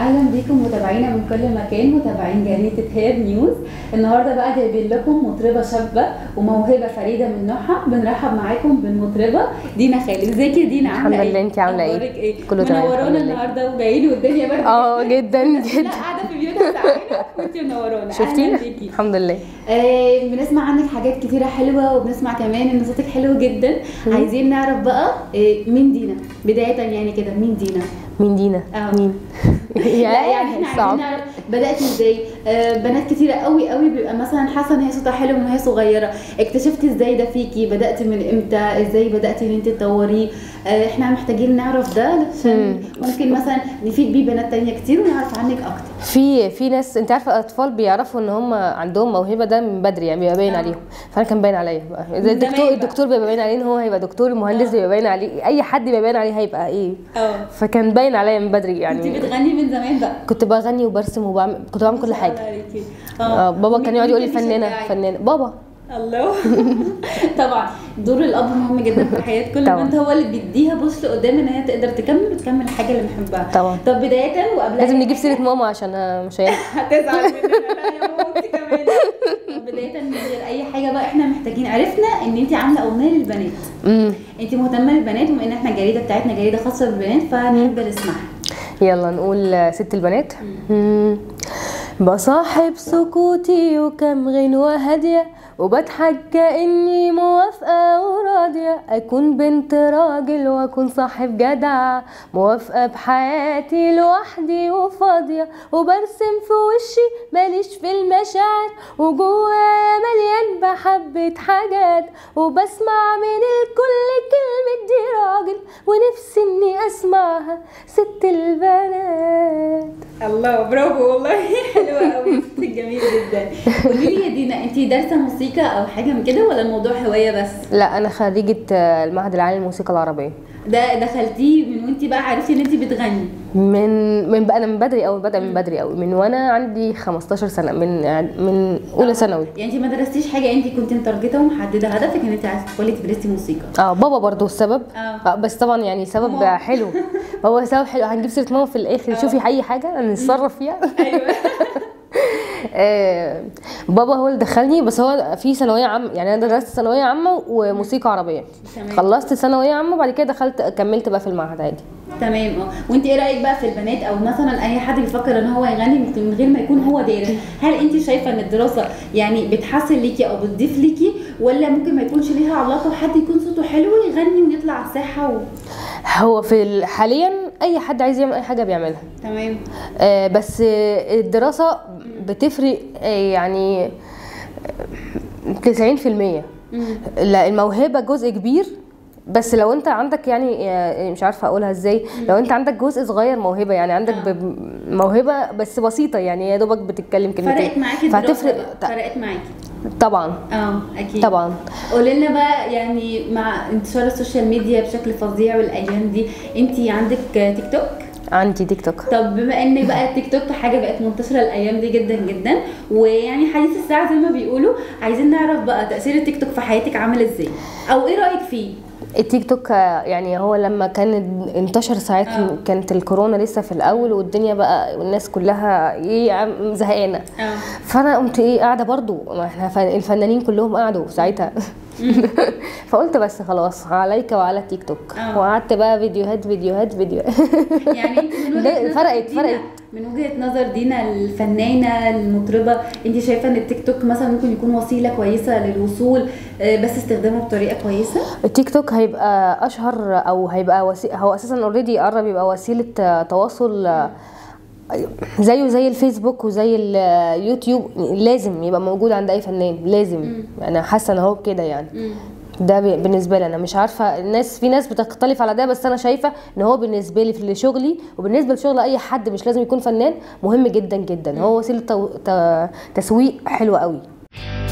اهلا بيكم متابعينا من كل مكان متابعين جريده هير نيوز النهارده بقى جايبين لكم مطربه شابه وموهبه فريده من نوعها بنرحب معاكم بالمطربه دينا خالد ازيك يا دينا عامله الحمد ايه لله، انتي عاملة ايه؟ أخبارك ايه كله تمام، الحمد منورانا لله. النهارده وجايين والدنيا برد اه جدا لا جدا قاعده في بيوتنا ساعتين وانتي منورانا شفتينا اهلا بيكي الحمد لله آه بنسمع عنك حاجات كتيرة حلوة وبنسمع كمان ان صوتك حلو جدا عايزين نعرف بقى آه مين دينا بداية يعني كده مين دينا مين دينا اه. مين لا يعني احنا عايزين نعرف بدأتي ازاي آه بنات كتيرة قوي قوي بيبقى مثلا حاسة ان هي صوتها حلو من وهي صغيرة اكتشفتي ازاي ده فيكي بدأتي من امتى ازاي بدأتي ان انت تطوريه آه احنا محتاجين نعرف ده عشان ممكن مثلا نفيد بيه بنات تانية كتير ونعرف عنك اكتر في في ناس انت عارفه الاطفال بيعرفوا ان هم عندهم موهبه ده من بدري يعني بيبقى باين اه. عليهم فانا كان باين عليا بقى زي من الدكتور زمان بقى. الدكتور بيبقى باين عليه ان هو هيبقى دكتور المهندس اه. بيبقى باين عليه اي حد بيبقى باين عليه هيبقى ايه اه فكان باين عليا من بدري انت يعني بتغني من زمان بقى كنت بغني وبرسم وبعمل كنت بعمل كل ما شاء الله حاجه عليكي. اه بابا كان يقعد يقول لي مين كان فنانه بيشجعك؟ فنانه بابا الله طبعا دور الاب مهم جدا في حياه كل طبعا. بنت هو اللي بيديها بوش لقدام ان هي تقدر تكمل وتكمل الحاجه اللي بنحبها طبعا. طب بدايه وقبل لازم أي نجيب حاجة- سيره ماما عشان آه، مش هينفع هتزعل مننا لا يا ماما انت كمان طب بدايه من غير اي حاجه بقى احنا محتاجين عرفنا ان انت عامله اغنيه للبنات امم انت مهتمه بالبنات وان احنا الجريده بتاعتنا جريده خاصه بالبنات فنحب نسمعها يلا نقول آه، ست البنات مم. بصاحب سكوتي وكم غنوة هادية وبضحك كأني موافقة وراضية أكون بنت راجل وأكون صاحب جدع موافقة بحياتي لوحدي وفاضية وبرسم في وشي ماليش في المشاعر وجوايا مليان بحبة حاجات وبسمع من الكل كلمة دي راجل ونفسي إني أسمعها ست البنات الله برافو والله حلوه قوي صوتك جميل جدا قولي لي يا دينا انت دارسه موسيقى او حاجه من كده ولا الموضوع هوايه بس لا انا خريجه آه، المعهد العالي للموسيقى العربيه ده دخلتيه من وانت بقى عرفتي ان انت بتغني من من بقى انا من بدري قوي بدا من بدري قوي من وانا عندي 15 سنه من من اولى ثانوي يعني انت ما درستيش حاجه انت كنت مترجته ومحدده هدفك ان انت عايزه تدخلي تدرسي موسيقى اه بابا برضو السبب اه. آه بس طبعا يعني سبب ماما. حلو هو سبب حلو هنجيب سيره ماما في الاخر شوفي اي حاجه نتصرف فيها ايوه آه بابا هو اللي دخلني بس هو في ثانويه عامه يعني انا درست ثانويه عامه وموسيقى عربيه تمام. خلصت ثانويه عامه وبعد كده دخلت كملت بقى في المعهد عادي تمام اه وانت ايه رايك بقى في البنات او مثلا اي حد بيفكر ان هو يغني من غير ما يكون هو دارس هل انت شايفه ان الدراسه يعني بتحسن ليكي او بتضيف ليكي ولا ممكن ما يكونش ليها علاقه وحد يكون صوته حلو يغني ويطلع على الساحه و... هو في ال- حاليا اي حد عايز يعمل اي حاجه بيعملها تمام آه، بس آه، الدراسة بتفرق آه، يعني تسعين في المية مم. لا الموهبة جزء كبير بس لو انت عندك يعني آه، مش عارفه اقولها ازاي لو انت عندك جزء صغير موهبه يعني عندك آه. ب- موهبه بس بسيطه يعني يا دوبك بتتكلم كلمتين فرقت معاكي الدراسه فهتفرق بقى، فرقت معاكي طبعا اه اكيد طبعا قولي لنا بقى يعني مع انتشار السوشيال ميديا بشكل فظيع والايام دي انت عندك تيك توك عندي تيك توك طب بما ان بقى التيك توك حاجه بقت منتشره الايام دي جدا جدا ويعني حديث الساعه زي ما بيقولوا عايزين نعرف بقى تاثير التيك توك في حياتك عامل ازاي او ايه رايك فيه التيك توك آه، يعني هو لما كان انتشر ساعات آه. كانت الكورونا لسه في الاول والدنيا بقى والناس كلها ايه يا عم زهقانه اه فانا قمت ايه قاعده برضو ما احنا فن- الفنانين كلهم قعدوا ساعتها فقلت بس خلاص عليك وعلى التيك توك آه. وقعدت بقى فيديوهات فيديوهات فيديوهات يعني انت من ده وجهه نظر فرقت- دينا- فرقت. من وجهه نظر دينا الفنانه المطربه انت شايفه ان التيك توك مثلا ممكن يكون وسيله كويسه للوصول آه، بس استخدامه بطريقه كويسه التيك توك هيبقى اشهر او هيبقى وسي... هو اساسا اوريدي قرب يبقى وسيله آه، تواصل آه، زيه زي الفيسبوك وزي اليوتيوب لازم يبقى موجود عند اي فنان لازم انا حاسه ان هو كده يعني مم. ده ب- بالنسبه لي انا مش عارفه الناس في ناس بتختلف على ده بس انا شايفه ان هو بالنسبه لي في شغلي وبالنسبه لشغل اي حد مش لازم يكون فنان مهم جدا جدا هو وسيله تو... ت... تسويق حلوه قوي